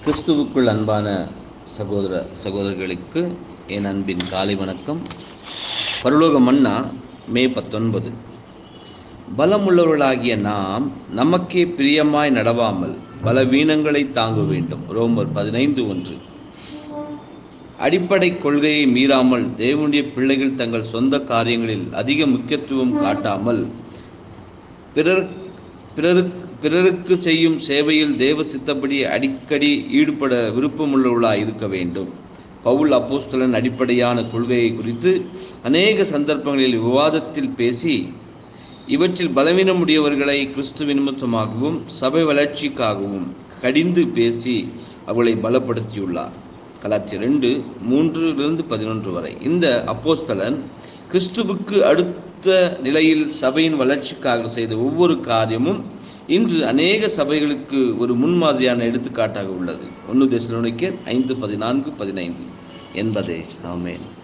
கிறிஸ்துவுக்குள் அன்பான சகோதர சகோதரர்களுக்கு என் அன்பின் காலை வணக்கம் பரலோக மன்னா மே பத்தொன்பது பலமுள்ளவர்களாகிய நாம் நமக்கே பிரியமாய் நடவாமல் பலவீனங்களை தாங்க வேண்டும் ரோமர் பதினைந்து ஒன்று அடிப்படை கொள்கையை மீறாமல் தேவனுடைய பிள்ளைகள் தங்கள் சொந்த காரியங்களில் அதிக முக்கியத்துவம் காட்டாமல் பிறர் பிறருக்கு பிறருக்கு செய்யும் சேவையில் தேவ சித்தப்படி அடிக்கடி ஈடுபட விருப்பமுள்ளவர்களாய் இருக்க வேண்டும் பவுல் அப்போஸ்தலன் அடிப்படையான கொள்கையை குறித்து அநேக சந்தர்ப்பங்களில் விவாதத்தில் பேசி இவற்றில் பலவீனமுடையவர்களை கிறிஸ்துவ நிமித்தமாகவும் சபை வளர்ச்சிக்காகவும் கடிந்து பேசி அவர்களை பலப்படுத்தியுள்ளார் கலாச்சி ரெண்டு மூன்றிலிருந்து பதினொன்று வரை இந்த அப்போஸ்தலன் கிறிஸ்துவுக்கு அடுத்த நிலையில் சபையின் வளர்ச்சிக்காக செய்த ஒவ்வொரு காரியமும் இன்று அநேக சபைகளுக்கு ஒரு முன்மாதிரியான எடுத்துக்காட்டாக உள்ளது ஒன்று தேசநோனிக்கர் ஐந்து பதினான்கு பதினைந்து என்பதே ஆமேன்